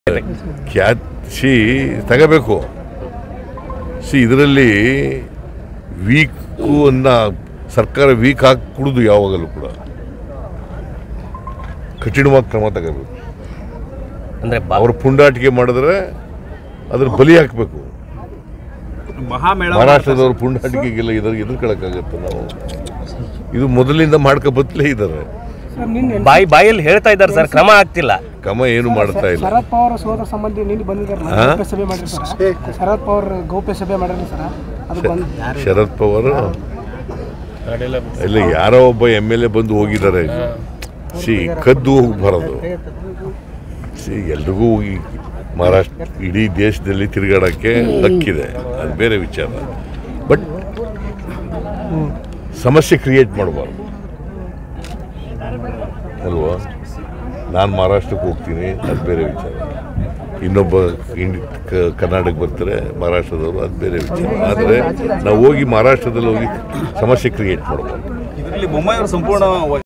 ಖ್ಯಾತ್ ಸಿ ತಗೋಬೇಕು ಸಿ ಇದರಲ್ಲಿ ವೀಕು ಅನ್ನ ಸರ್ಕಾರ ವೀಕ್ ಹಾಕಿ ಕುಡಿದು ಯಾವಾಗಲೂ ಕೂಡ ಕಠಿಣವಾಗಿ ಕ್ರಮ ತಗೋಬೇಕು ಅಂದ್ರೆ ಬಾ- ಅವ್ರ ಪುಂಡಾಟಿಕೆ ಮಾಡಿದ್ರೆ ಅದ್ರ ಬಲಿ ಹಾಕಬೇಕು ಮಹಾಮೇಳ ಮಹಾರಾಷ್ಟ್ರದವ್ರ ಪುಂಡಾಟಿಕೆಗೆಲ್ಲ ಇದ್ರ ಎದುರ್ಕೊಳಕ್ಕಾಗತ್ತೆ ನಾವು ಇದು ಮೊದಲಿಂದ ಮಾಡ್ಕೊ ಬತ್ತಲೇ ಇದ್ದಾರೆ ಸರ್ ನಿನ್ನೆ ಬಾಯಿ ಬಾಯಲ್ಲಿ ಹೇಳ್ತಾ ಇದ್ದಾರೆ ಸರ್ ಕ್ರಮ ಆಗ್ತಿಲ್ಲ ಕ್ರಮ ಏನು ಮಾಡ್ತಾ ಇಲ್ಲ ಶರದ್ ಪವಾರ್ ಸೋದರ ಸಂಬಂಧಿ ನಿನ್ನೆ ಬಂದಿದ್ದಾರೆ ಹಾ? ಗೌಪ್ಯ ಸಭೆ ಮಾಡಿರಿ ಸರ್ ಶರದ್ ಪವಾರ್ ಗೌಪ್ಯ ಸಭೆ ಮಾಡಿರಿ ಸರ್ ಅದು ಬಂದು ಶರದ್ ಪವಾರ್ ಇಲ್ಲ ಯಾರೋ ಒಬ್ಬ ಎಮ್ ಎಲ್ ಎ ಬಂದು ಹೋಗಿದ್ದಾರೆ ಸಿ ಕದ್ದು ಹೋಗ್ಬಾರದು ಸಿ ಎಲ್ರಿಗೂ ಹೋಗಿ ಮಹಾರಾಷ್ಟ್ರ ಇಡೀ ದೇಶದಲ್ಲಿ ತಿರುಗಾಡೋಕ್ಕೆ ಹಕ್ಕಿದೆ ಅದು ಬೇರೆ ವಿಚಾರ ಬಟ್ ಸಮಸ್ಯೆ ಕ್ರಿಯೇಟ್ ಮಾಡಬಾರ್ದು ಅಲ್ವಾ ನಾನು ಮಹಾರಾಷ್ಟ್ರಕ್ಕೆ ಹೋಗ್ತೀನಿ ಅದು ಬೇರೆ ವಿಚಾರ ಇನ್ನೊಬ್ಬ ಇಂಡಿ ಕ- ಕರ್ನಾಟಕ ಬರ್ತಾರೆ ಮಹಾರಾಷ್ಟ್ರದವರು ಅದು ಬೇರೆ ವಿಚಾರ ಆದರೆ ನಾವು ಹೋಗಿ ಮಹಾರಾಷ್ಟ್ರದಲ್ಲಿ ಹೋಗಿ ಸಮಸ್ಯೆ ಕ್ರಿಯೇಟ್ ಮಾಡಬಾರ್ದು ಇದರಲ್ಲಿ ಬೊಮ್ಮಾಯಿ ಅವರು ಸಂಪೂರ್ಣ